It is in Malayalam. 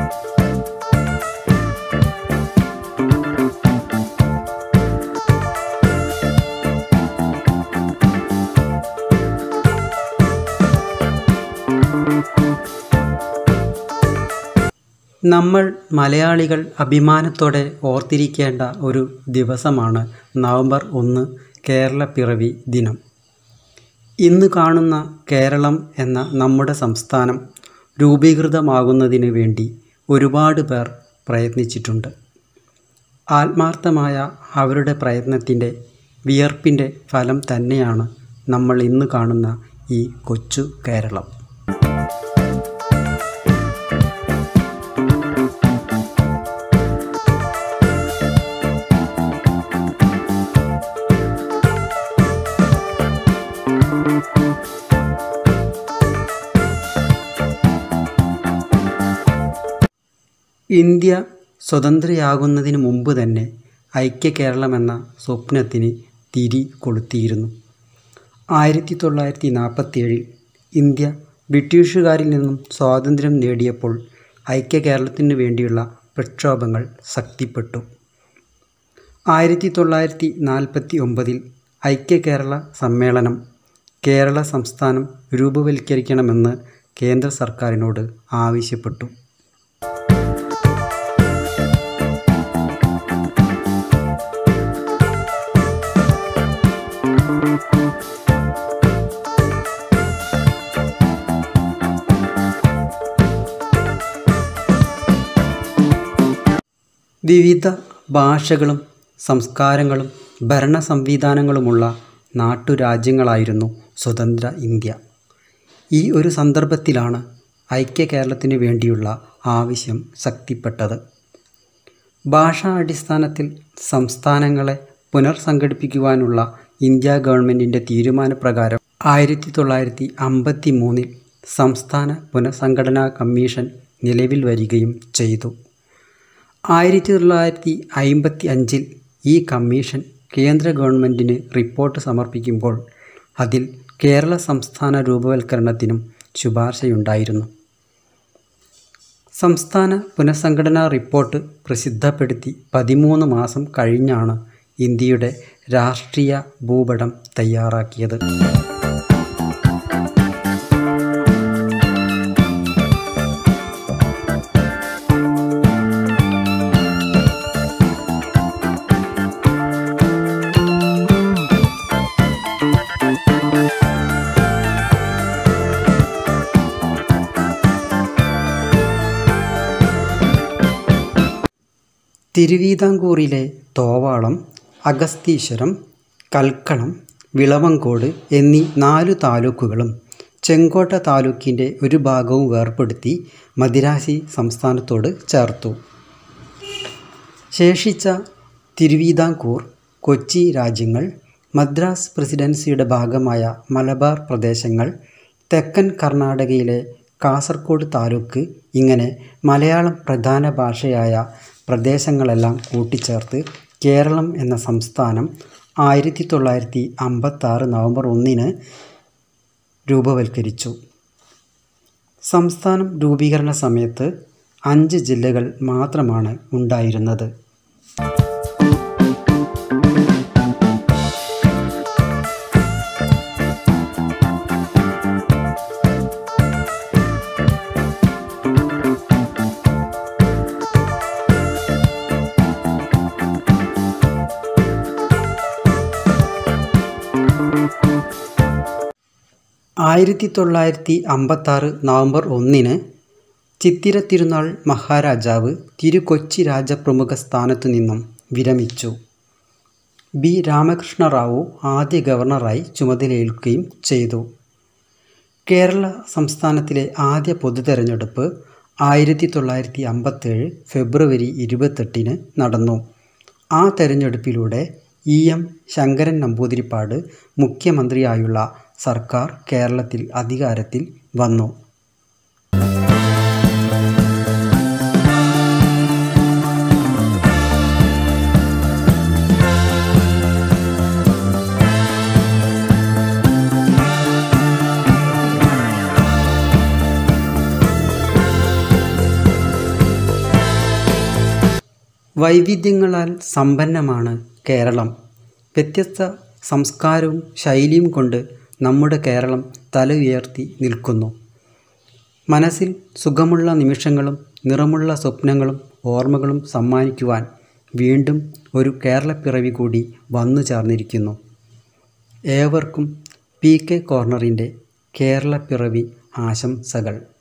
നമ്മൾ മലയാളികൾ അഭിമാനത്തോടെ ഓർത്തിരിക്കേണ്ട ഒരു ദിവസമാണ് നവംബർ ഒന്ന് കേരളപ്പിറവി ദിനം ഇന്ന് കാണുന്ന കേരളം എന്ന നമ്മുടെ സംസ്ഥാനം രൂപീകൃതമാകുന്നതിന് വേണ്ടി ഒരുപാട് പേർ പ്രയത്നിച്ചിട്ടുണ്ട് ആത്മാർത്ഥമായ അവരുടെ പ്രയത്നത്തിൻ്റെ വിയർപ്പിൻ്റെ ഫലം തന്നെയാണ് നമ്മൾ ഇന്ന് കാണുന്ന ഈ കൊച്ചു കേരളം ഇന്ത്യ സ്വതന്ത്രയാകുന്നതിന് മുമ്പ് തന്നെ ഐക്യ കേരളമെന്ന സ്വപ്നത്തിന് തിരി കൊളുത്തിയിരുന്നു ആയിരത്തി തൊള്ളായിരത്തി നാൽപ്പത്തിയേഴിൽ ഇന്ത്യ ബ്രിട്ടീഷുകാരിൽ നിന്നും സ്വാതന്ത്ര്യം നേടിയപ്പോൾ ഐക്യ കേരളത്തിനു വേണ്ടിയുള്ള പ്രക്ഷോഭങ്ങൾ ശക്തിപ്പെട്ടു ആയിരത്തി തൊള്ളായിരത്തി നാൽപ്പത്തി ഒമ്പതിൽ ഐക്യ കേരള സമ്മേളനം കേരള സംസ്ഥാനം രൂപവൽക്കരിക്കണമെന്ന് കേന്ദ്ര സർക്കാരിനോട് ആവശ്യപ്പെട്ടു വിവിധ ഭാഷകളും സംസ്കാരങ്ങളും ഭരണ സംവിധാനങ്ങളുമുള്ള നാട്ടുരാജ്യങ്ങളായിരുന്നു സ്വതന്ത്ര ഇന്ത്യ ഈ ഒരു സന്ദർഭത്തിലാണ് ഐക്യ കേരളത്തിന് വേണ്ടിയുള്ള ആവശ്യം ശക്തിപ്പെട്ടത് ഭാഷാ അടിസ്ഥാനത്തിൽ സംസ്ഥാനങ്ങളെ പുനർസംഘടിപ്പിക്കുവാനുള്ള ഇന്ത്യ ഗവൺമെൻറ്റിൻ്റെ തീരുമാനപ്രകാരം ആയിരത്തി തൊള്ളായിരത്തി അമ്പത്തി മൂന്നിൽ സംസ്ഥാന പുനഃസംഘടനാ കമ്മീഷൻ നിലവിൽ വരികയും ചെയ്തു ആയിരത്തി തൊള്ളായിരത്തി അമ്പത്തി അഞ്ചിൽ ഈ കമ്മീഷൻ കേന്ദ്ര ഗവൺമെൻറ്റിന് റിപ്പോർട്ട് സമർപ്പിക്കുമ്പോൾ അതിൽ കേരള സംസ്ഥാന രൂപവൽക്കരണത്തിനും ശുപാർശയുണ്ടായിരുന്നു സംസ്ഥാന പുനഃസംഘടനാ റിപ്പോർട്ട് പ്രസിദ്ധപ്പെടുത്തി പതിമൂന്ന് മാസം കഴിഞ്ഞാണ് ഇന്ത്യയുടെ രാഷ്ട്രീയ ഭൂപടം തയ്യാറാക്കിയത് തിരുവിതാംകൂറിലെ തോവാളം അഗസ്തീശ്വരം കൽക്കളം വിളവങ്കോട് എന്നീ നാലു താലൂക്കുകളും ചെങ്കോട്ട താലൂക്കിൻ്റെ ഒരു ഭാഗവും വേർപെടുത്തി മദിരാശി സംസ്ഥാനത്തോട് ചേർത്തു ശേഷിച്ച തിരുവിതാംകൂർ കൊച്ചി രാജ്യങ്ങൾ മദ്രാസ് പ്രസിഡൻസിയുടെ ഭാഗമായ മലബാർ പ്രദേശങ്ങൾ തെക്കൻ കർണാടകയിലെ കാസർഗോഡ് താലൂക്ക് ഇങ്ങനെ മലയാളം പ്രധാന ഭാഷയായ പ്രദേശങ്ങളെല്ലാം കൂട്ടിച്ചേർത്ത് കേരളം എന്ന സംസ്ഥാനം ആയിരത്തി തൊള്ളായിരത്തി അമ്പത്താറ് നവംബർ ഒന്നിന് രൂപവൽക്കരിച്ചു സംസ്ഥാനം രൂപീകരണ സമയത്ത് അഞ്ച് ജില്ലകൾ മാത്രമാണ് ഉണ്ടായിരുന്നത് ആയിരത്തി തൊള്ളായിരത്തി അമ്പത്താറ് നവംബർ ഒന്നിന് ചിത്തിര തിരുനാൾ മഹാരാജാവ് തിരുകൊച്ചി രാജപ്രമുഖ സ്ഥാനത്തു നിന്നും വിരമിച്ചു ബി രാമകൃഷ്ണ റാവു ആദ്യ ഗവർണറായി ചുമതലയേൽക്കുകയും ചെയ്തു കേരള സംസ്ഥാനത്തിലെ ആദ്യ പൊതു തെരഞ്ഞെടുപ്പ് ആയിരത്തി തൊള്ളായിരത്തി അമ്പത്തേഴ് ഫെബ്രുവരി ഇരുപത്തെട്ടിന് നടന്നു ആ തെരഞ്ഞെടുപ്പിലൂടെ ഇ എം ശങ്കരൻ നമ്പൂതിരിപ്പാട് മുഖ്യമന്ത്രിയായുള്ള സർക്കാർ കേരളത്തിൽ അധികാരത്തിൽ വന്നു വൈവിധ്യങ്ങളാൽ സമ്പന്നമാണ് കേരളം വ്യത്യസ്ത സംസ്കാരവും ശൈലിയും കൊണ്ട് നമ്മുടെ കേരളം തല ഉയർത്തി നിൽക്കുന്നു മനസ്സിൽ സുഖമുള്ള നിമിഷങ്ങളും നിറമുള്ള സ്വപ്നങ്ങളും ഓർമ്മകളും സമ്മാനിക്കുവാൻ വീണ്ടും ഒരു കേരളപ്പിറവി കൂടി വന്നു ചേർന്നിരിക്കുന്നു ഏവർക്കും പി കെ കോർണറിൻ്റെ കേരളപ്പിറവി ആശംസകൾ